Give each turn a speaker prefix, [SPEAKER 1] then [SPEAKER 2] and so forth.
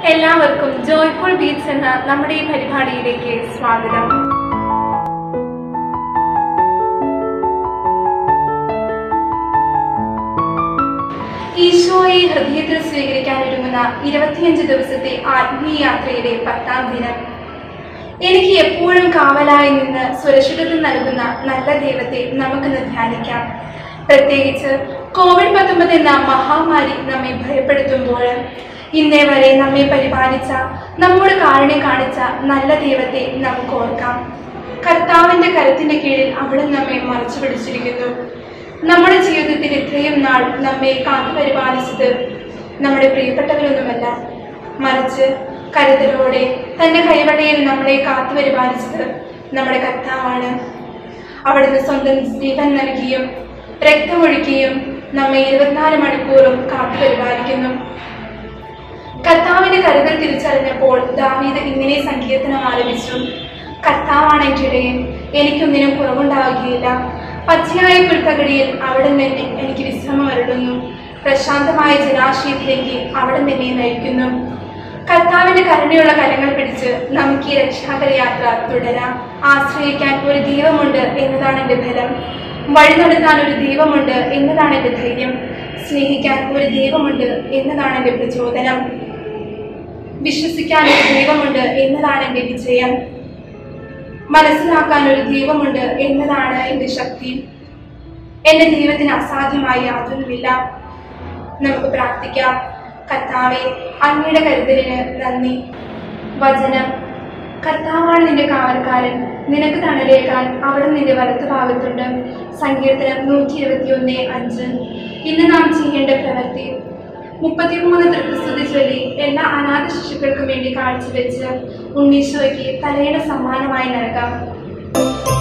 [SPEAKER 1] എല്ലാവർക്കും joyful beats എന്ന നമ്മുടെ ഈ പരിപാടിയിലേക്ക് സ്വാഗതം ഈശോയെ ഹൃദയത്തിൽ സ്വീകരിക്കാൻ ഒരുങ്ങുന്ന ഇരുപത്തിയഞ്ച് ദിവസത്തെ ആത്മീയ യാത്രയുടെ പത്താം ദിനം എനിക്ക് എപ്പോഴും കാവലായി നിന്ന് സുരക്ഷിതത്വം നൽകുന്ന നല്ല ദൈവത്തെ നമുക്കിന്ന് ധ്യാനിക്കാം പ്രത്യേകിച്ച് കോവിഡ് പത്തൊമ്പത് എന്ന മഹാമാരി നമ്മെ ഭയപ്പെടുത്തുമ്പോൾ ഇന്നേ വരെ നമ്മെ പരിപാലിച്ച നമ്മോട് കാരുണ്യം കാണിച്ച നല്ല ദൈവത്തെ നമുക്ക് ഓർക്കാം കർത്താവിന്റെ കരുത്തിന്റെ കീഴിൽ അവിടെ നമ്മെ മറച്ചു പിടിച്ചിരിക്കുന്നു നമ്മുടെ ജീവിതത്തിൽ ഇത്രയും നാൾ നമ്മെ കാത്തു പരിപാലിച്ചത് നമ്മുടെ പ്രിയപ്പെട്ടവരൊന്നുമല്ല മറിച്ച് കരുതലോടെ തന്റെ കൈവടയിൽ നമ്മളെ കാത്തു പരിപാലിച്ചത് നമ്മുടെ കർത്താവാണ് അവിടുന്ന് സ്വന്തം ജീവൻ നൽകിയും രക്തമൊഴുക്കിയും നമ്മെ ഇരുപത്തിനാല് മണിക്കൂറും കാത്തു പരിപാലിക്കുന്നു കർത്താവിന്റെ കരുതൽ തിരിച്ചറിഞ്ഞപ്പോൾ ദാവീദ് ഇങ്ങനെ സങ്കീർത്തനം ആലപിച്ചു കർത്താവാണ് എൻ്റെ ഇടയൻ എനിക്കൊന്നിനും കുറവുണ്ടാവുകയില്ല പച്ചയായ പുൽത്തകടിയിൽ അവിടെ തന്നെ എനിക്ക് വിശ്രമം അരുളുന്നു പ്രശാന്തമായ ജലാശയത്തിലേക്ക് അവിടെ തന്നെ നയിക്കുന്നു കർത്താവിന്റെ കരുണയുള്ള കരങ്ങൾ പിടിച്ച് നമുക്ക് ഈ രക്ഷാകര യാത്ര തുടരാം ആശ്രയിക്കാൻ ഒരു ദൈവമുണ്ട് എന്നതാണ് എൻ്റെ ബലം വഴി നടത്താൻ ഒരു ദൈവമുണ്ട് എന്നതാണ് എൻ്റെ ധൈര്യം സ്നേഹിക്കാൻ ഒരു ദൈവമുണ്ട് എന്നതാണ് എൻ്റെ പ്രചോദനം വിശ്വസിക്കാൻ ഒരു ദൈവമുണ്ട് എന്നതാണ് എൻ്റെ വിജയം മനസ്സിലാക്കാൻ ഒരു ദൈവമുണ്ട് എന്നതാണ് എൻ്റെ ശക്തി എൻ്റെ ദൈവത്തിന് അസാധ്യമായി യാതൊന്നുമില്ല നമുക്ക് പ്രാർത്ഥിക്കാം കർത്താവെ അങ്ങയുടെ കരുതലിന് നന്ദി വചനം കർത്താവാണ് നിന്റെ കാവൽക്കാരൻ നിനക്ക് തണലേക്കാൻ അവിടെ നിന്റെ വലത്ത് ഭാഗത്തുണ്ട് സങ്കീർത്തനം നൂറ്റി ഇരുപത്തി ഒന്ന് അഞ്ച് ഇന്ന് നാം ചെയ്യേണ്ട പ്രവൃത്തി മുപ്പത്തിമൂന്ന് തൃപ്തിസ്തുതി ചൊല്ലി എല്ലാ അനാഥ ശിശുക്കൾക്കും വേണ്ടി കാഴ്ചവെച്ച് ഉണ്ണീശോയ്ക്ക് തലയുടെ സമ്മാനമായി നൽകാം